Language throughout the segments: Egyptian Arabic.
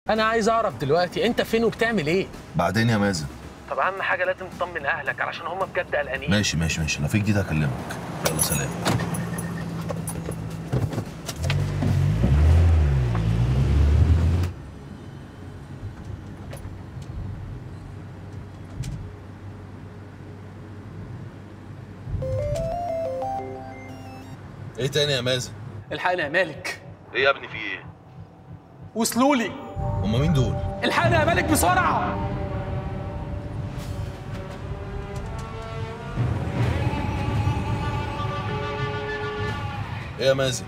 انا عايز اعرف دلوقتي انت فين وبتعمل ايه بعدين يا مازن طب اهم حاجه لازم تطمن اهلك علشان هم بجد قلقانين ماشي ماشي ماشي لو في جديد هكلمك يلا سلام ايه تاني يا مازن الحقني يا مالك ايه يا ابني في ايه وصلوا لي هما مين دول الحقني يا مالك بسرعه ايه يا مازن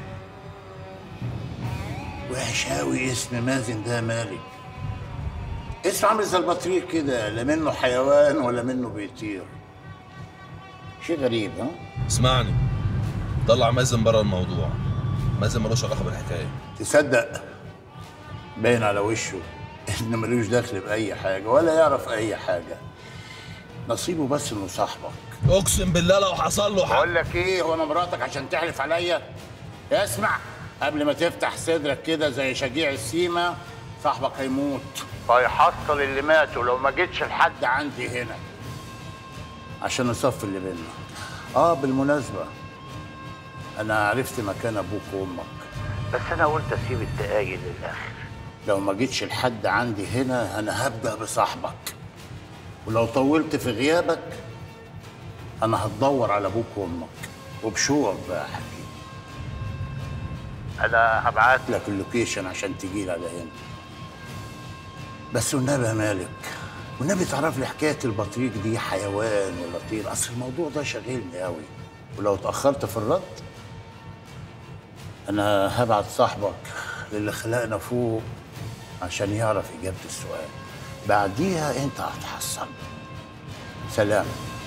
وحش قوي اسم مازن ده مالك اسم عامل زي البطريق كده لا منه حيوان ولا منه بيطير شيء غريب ها اسمعني طلع مازن بره الموضوع مازن ملوش علاقه بالحكايه تصدق باين على وشه انه ملوش دخل باي حاجه ولا يعرف اي حاجه نصيبه بس انه صاحبك اقسم بالله لو حصل له حاجه بقول لك ايه هو انا مراتك عشان تحلف عليا اسمع قبل ما تفتح صدرك كده زي شجيع السيما صاحبك هيموت فيحصل اللي ماتوا لو ما جيتش لحد عندي هنا عشان نصفي اللي بينا اه بالمناسبه انا عرفت مكان ابوك وامك بس انا قلت اسيب الدقايق للاخر لو ما جيتش لحد عندي هنا انا هبدا بصاحبك ولو طولت في غيابك انا هتدور على ابوك وامك وبشوقك بقى يا حبيبي انا هبعت لك اللوكيشن عشان تجي لي على هنا بس والنبي يا مالك والنبي تعرف لي حكايه البطريق دي حيوان ولا طير اصل الموضوع ده شاغلني قوي ولو اتاخرت في الرد انا هبعت صاحبك للي خلقنا فوق عشان يعرف اجابه السؤال بعديها انت هتحصل سلام